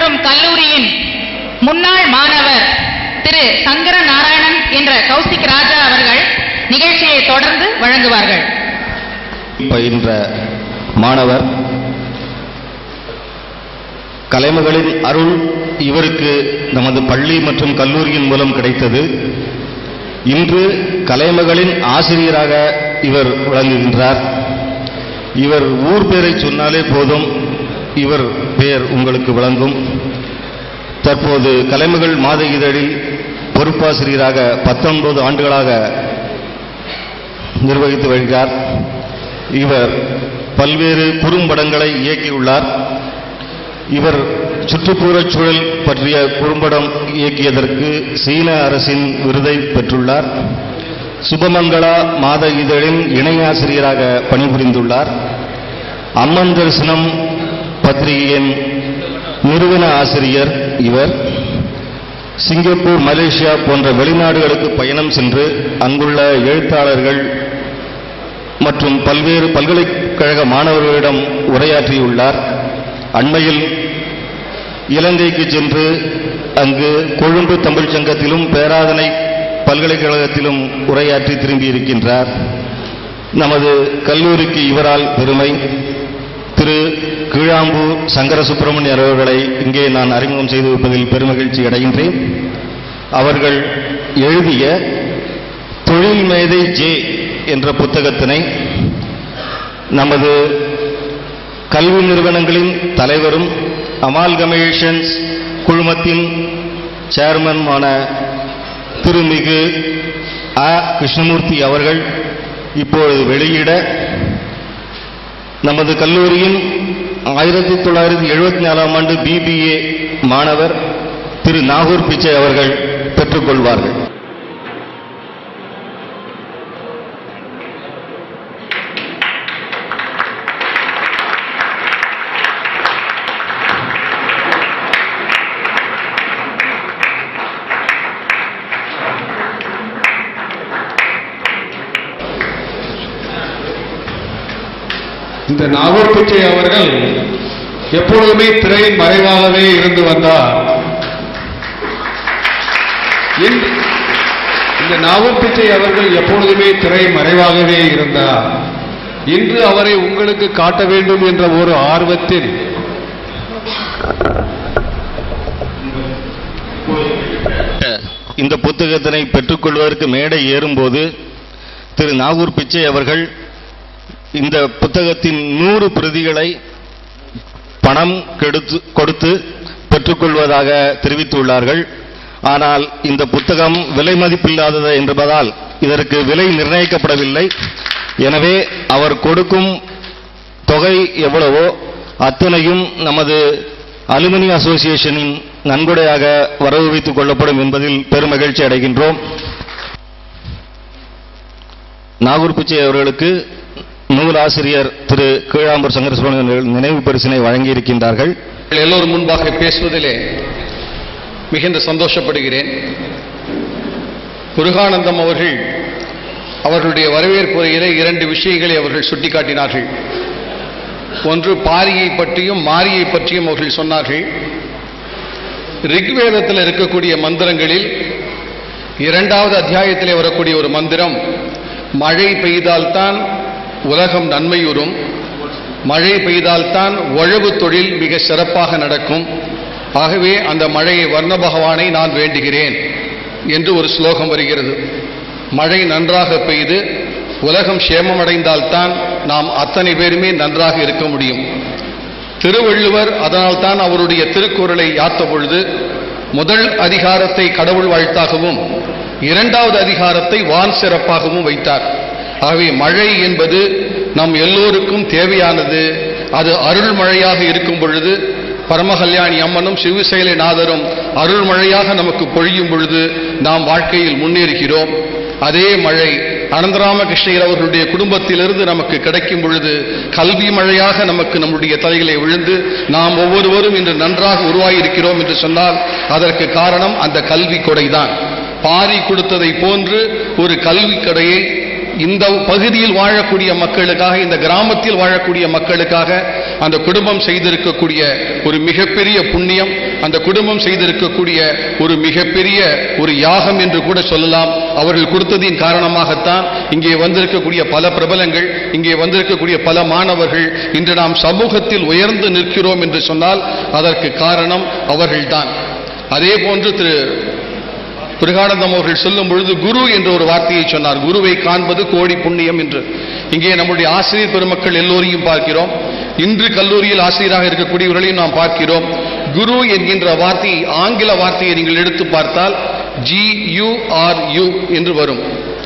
மற்றும் கல்லூரியின் முன்னாள் மாணவர் திரு சங்கர நாராயணன் என்ற கௌசிக் ராஜா அவர்கள் நிகழ்ச்சியை தொடர்ந்து வழங்குவார்கள் பயின்ற மாணவர் கலைமகளின் அருள் இவருக்கு நமது பள்ளி மற்றும் கல்லூரியின் மூலம் கிடைத்தது இன்று கலைமகளின் ஆசிரியராக இவர் விளங்குகின்றார் இவர் ஊர் பேரை சொன்னாலே போதும் இவர் பெயர் உங்களுக்கு விளங்கும் தற்போது கலைமகள் மாத இதழில் பொறுப்பாசிரியராக பத்தொன்பது ஆண்டுகளாக நிர்வகித்து வருகிறார் இவர் பல்வேறு குறும்படங்களை இயக்கியுள்ளார் இவர் சுற்றுப்புறச் சூழல் பற்றிய குறும்படம் இயக்கியதற்கு சீன அரசின் விருதை பெற்றுள்ளார் சுபமங்களா மாத இதழின் இணை ஆசிரியராக பணிபுரிந்துள்ளார் அம்மன் தரிசனம் பத்திரிகையின் நிறுவன ஆசிரியர் இவர் சிங்கப்பூர் மலேசியா போன்ற வெளிநாடுகளுக்கு பயணம் சென்று அங்குள்ள எழுத்தாளர்கள் மற்றும் பல்வேறு பல்கலைக்கழக மாணவர்களிடம் உரையாற்றியுள்ளார் அண்மையில் இலங்கைக்கு சென்று அங்கு கொழும்பு தமிழ்ச் சங்கத்திலும் பேராதனை பல்கலைக்கழகத்திலும் உரையாற்றி திரும்பியிருக்கின்றார் நமது கல்லூரிக்கு இவரால் பெருமை திரு கீழாம்பூர் சங்கர சுப்பிரமணியர் அவர்களை இங்கே நான் அறிமுகம் செய்து வைப்பதில் பெருமகிழ்ச்சி அடைகின்றேன் அவர்கள் எழுதிய தொழில் மேதை ஜே என்ற புத்தகத்தினை நமது கல்வி நிறுவனங்களின் தலைவரும் அமால்கமேஷன்ஸ் குழுமத்தின் சேர்மனுமான திருமிகு அ கிருஷ்ணமூர்த்தி அவர்கள் இப்பொழுது வெளியிட நமது கல்லூரியின் ஆயிரத்தி தொள்ளாயிரத்தி எழுபத்தி நாலாம் ஆண்டு பிபிஏ மாணவர் திரு நாகூர் பிச்சை அவர்கள் பெற்றுக்கொள்வார்கள் இந்த நாகூர் பிச்சை அவர்கள் எப்பொழுதுமே திரையின் மறைவாகவே இருந்து வந்தார் இந்த- இந்த நாகூர் பிச்சை அவர்கள் எப்பொழுதுமே திரை மறைவாகவே இருந்தார் இன்று அவரை உங்களுக்கு காட்ட வேண்டும் என்ற ஒரு ஆர்வத்தில் இந்த புத்தகத்தினை பெற்றுக்கொள்வதற்கு மேடை ஏறும்போது திரு நாகூர் பிச்சை அவர்கள் இந்த புத்தகத்தின் நூறு பிரதிகளை பணம் கெடுத்து கொடுத்து பெற்றுக்கொள்வதாக தெரிவித்துள்ளார்கள் ஆனால் இந்த புத்தகம் விலை மதிப்பில்லாதது என்பதால் இதற்கு விலை நிர்ணயிக்கப்படவில்லை எனவே அவர் கொடுக்கும் தொகை எவ்வளவோ அத்தனையும் நமது அலுமினி அசோசியேஷனின் நன்கொடையாக வரவு வைத்துக் கொள்ளப்படும் என்பதில் பெருமகிழ்ச்சி அடைகின்றோம் நாகூர் பிச்சை அவர்களுக்கு நூலாசிரியர் திரு கீழாம்பூர் சங்கர சுப்பிரமணியன் அவர்கள் நினைவு பரிசினை வழங்கியிருக்கின்றார்கள் எல்லோரும் முன்பாக பேசுவதிலே மிகுந்த சந்தோஷப்படுகிறேன் முருகானந்தம் அவர்கள் அவர்களுடைய வரவேற்புரையிலே இரண்டு விஷயங்களை அவர்கள் சுட்டிக்காட்டினார்கள் ஒன்று பாரியை பற்றியும் மாரியை பற்றியும் அவர்கள் சொன்னார்கள் ரிக்வேதத்தில் இருக்கக்கூடிய மந்திரங்களில் இரண்டாவது அத்தியாயத்திலே வரக்கூடிய ஒரு மந்திரம் மழை பெய்தால்தான் உலகம் நன்மையுறும் மழை பெய்தால்தான் உழவு தொழில் மிக சிறப்பாக நடக்கும் ஆகவே அந்த மழையை வர்ண பகவானை நான் வேண்டுகிறேன் என்று ஒரு ஸ்லோகம் வருகிறது மழை நன்றாக பெய்து உலகம் சேமமடைந்தால்தான் நாம் அத்தனை பேருமே நன்றாக இருக்க முடியும் திருவள்ளுவர் அதனால்தான் அவருடைய திருக்குறளை யாத்த பொழுது முதல் அதிகாரத்தை கடவுள் வாழ்த்தாகவும் இரண்டாவது அதிகாரத்தை வான் சிறப்பாகவும் வைத்தார் ஆகவே மழை என்பது நம் எல்லோருக்கும் தேவையானது அது அருள் மழையாக இருக்கும் பொழுது பரமகல்யாணி அம்மனும் சிவசைலநாதரும் அருள் மழையாக நமக்கு பொழியும் பொழுது நாம் வாழ்க்கையில் முன்னேறுகிறோம் அதே மழை அனந்தராமகிருஷ்ணர் அவர்களுடைய குடும்பத்திலிருந்து நமக்கு கிடைக்கும் பொழுது கல்வி மழையாக நமக்கு நம்முடைய தலையிலே விழுந்து நாம் ஒவ்வொருவரும் இன்று நன்றாக உருவாகியிருக்கிறோம் என்று சொன்னால் அதற்கு காரணம் அந்த கல்வி கொடைதான் பாரி கொடுத்ததை போன்று ஒரு கல்வி கொடையை இந்த பகுதியில் வாழக்கூடிய மக்களுக்காக இந்த கிராமத்தில் வாழக்கூடிய மக்களுக்காக அந்த குடும்பம் செய்திருக்கக்கூடிய ஒரு மிகப்பெரிய புண்ணியம் அந்த குடும்பம் செய்திருக்கக்கூடிய ஒரு மிகப்பெரிய ஒரு யாகம் என்று கூட சொல்லலாம் அவர்கள் கொடுத்ததின் காரணமாகத்தான் இங்கே வந்திருக்கக்கூடிய பல பிரபலங்கள் இங்கே வந்திருக்கக்கூடிய பல மாணவர்கள் இன்று நாம் சமூகத்தில் உயர்ந்து நிற்கிறோம் என்று சொன்னால் அதற்கு காரணம் அவர்கள்தான் அதே போன்று திரு முருகானந்தம் அவர்கள் சொல்லும் பொழுது குரு என்ற ஒரு வார்த்தையை சொன்னார் குருவை காண்பது கோடி புண்ணியம் என்று இங்கே நம்முடைய ஆசிரியர் பெருமக்கள் எல்லோரையும் பார்க்கிறோம் இன்று கல்லூரியில் ஆசிரியராக இருக்கக்கூடியவர்களையும் நாம் பார்க்கிறோம் குரு என்கின்ற வார்த்தையை ஆங்கில வார்த்தையை நீங்கள் எடுத்து பார்த்தால் ஜி யூ ஆர் யூ என்று வரும்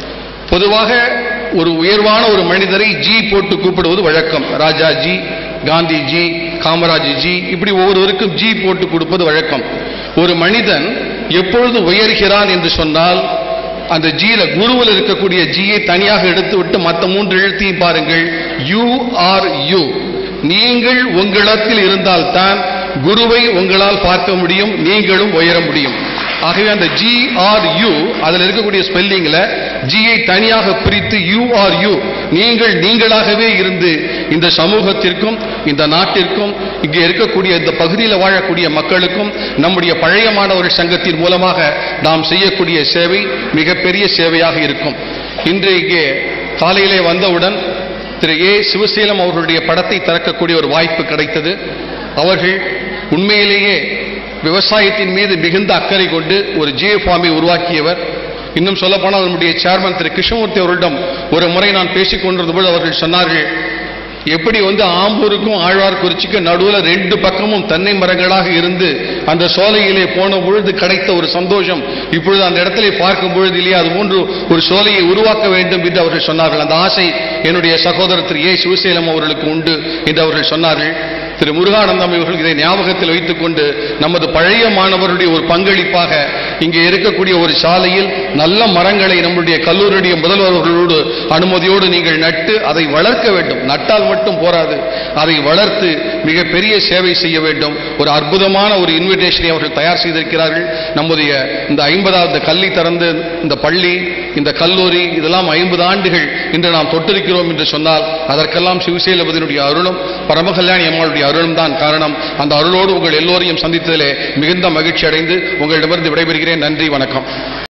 பொதுவாக ஒரு உயர்வான ஒரு மனிதரை ஜி போட்டு கூப்பிடுவது வழக்கம் ராஜாஜி காந்திஜி காமராஜ் ஜி இப்படி ஒவ்வொருவருக்கும் ஜி போட்டு கொடுப்பது வழக்கம் ஒரு மனிதன் எப்பொழுது உயர்கிறான் என்று சொன்னால் அந்த ஜீல குருவில் இருக்கக்கூடிய ஜியை தனியாக எடுத்து விட்டு மற்ற மூன்று எழுத்தையும் பாருங்கள் யூ ஆர் யூ நீங்கள் உங்களிடத்தில் இருந்தால்தான் குருவை உங்களால் பார்க்க முடியும் நீங்களும் உயர முடியும் ஆகவே அந்த ஜி ஆர் யூ அதில் இருக்கக்கூடிய ஸ்பெல்லிங்ல ஜியை தனியாக பிரித்து யூ ஆர் யூ நீங்கள் நீங்களாகவே இருந்து இந்த சமூகத்திற்கும் இந்த நாட்டிற்கும் இங்கே இருக்கக்கூடிய இந்த பகுதியில் வாழக்கூடிய மக்களுக்கும் நம்முடைய பழைய மாணவர்கள் சங்கத்தின் மூலமாக நாம் செய்யக்கூடிய சேவை மிகப்பெரிய சேவையாக இருக்கும் இன்று இங்கே காலையிலே வந்தவுடன் திரு ஏ சிவசீலம் அவர்களுடைய படத்தை திறக்கக்கூடிய ஒரு வாய்ப்பு கிடைத்தது அவர்கள் உண்மையிலேயே விவசாயத்தின் மீது மிகுந்த அக்கறை கொண்டு ஒரு ஜியோ ஃபார்மை உருவாக்கியவர் இன்னும் சொல்லப்போனால் நம்முடைய சேர்மன் திரு கிருஷ்ணமூர்த்தி அவர்களிடம் ஒரு முறை நான் பேசிக் கொண்டிருந்த பொழுது அவர்கள் சொன்னார்கள் எப்படி வந்து ஆம்பூருக்கும் ஆழ்வார்குறிச்சிக்கும் நடுவில் ரெண்டு பக்கமும் தென்னை மரங்களாக இருந்து அந்த சோலையிலே போன பொழுது கிடைத்த ஒரு சந்தோஷம் இப்பொழுது அந்த இடத்திலே பார்க்கும் பொழுதிலே அது போன்று ஒரு சோலையை உருவாக்க வேண்டும் என்று அவர்கள் சொன்னார்கள் அந்த ஆசை என்னுடைய சகோதரர் திரு ஏ சிவசேலம் அவர்களுக்கு உண்டு என்று அவர்கள் சொன்னார்கள் திரு முருகானந்தம் இவர்கள் இதை ஞாபகத்தில் வைத்துக் கொண்டு நமது பழைய மாணவருடைய ஒரு பங்களிப்பாக இங்கே இருக்கக்கூடிய ஒரு சாலையில் நல்ல மரங்களை நம்முடைய கல்லூரியுடைய முதல்வர்களோடு அனுமதியோடு நீங்கள் நட்டு அதை வளர்க்க வேண்டும் நட்டால் மட்டும் போராது அதை வளர்த்து மிகப்பெரிய சேவை செய்ய வேண்டும் ஒரு அற்புதமான ஒரு இன்விடேஷனை அவர்கள் தயார் செய்திருக்கிறார்கள் நம்முடைய இந்த ஐம்பதாவது கல்வி திறந்து இந்த பள்ளி இந்த கல்லூரி இதெல்லாம் ஐம்பது ஆண்டுகள் இன்று நாம் தொட்டிருக்கிறோம் என்று சொன்னால் அதற்கெல்லாம் சிவசேலபதியினுடைய அருளும் பரமகல்யாணி அம்மாளுடைய அருளும் தான் காரணம் அந்த அருளோடு உங்கள் எல்லோரையும் சந்தித்ததிலே மிகுந்த மகிழ்ச்சி அடைந்து உங்களிடமிருந்து விடைபெறுகிறேன் நன்றி வணக்கம்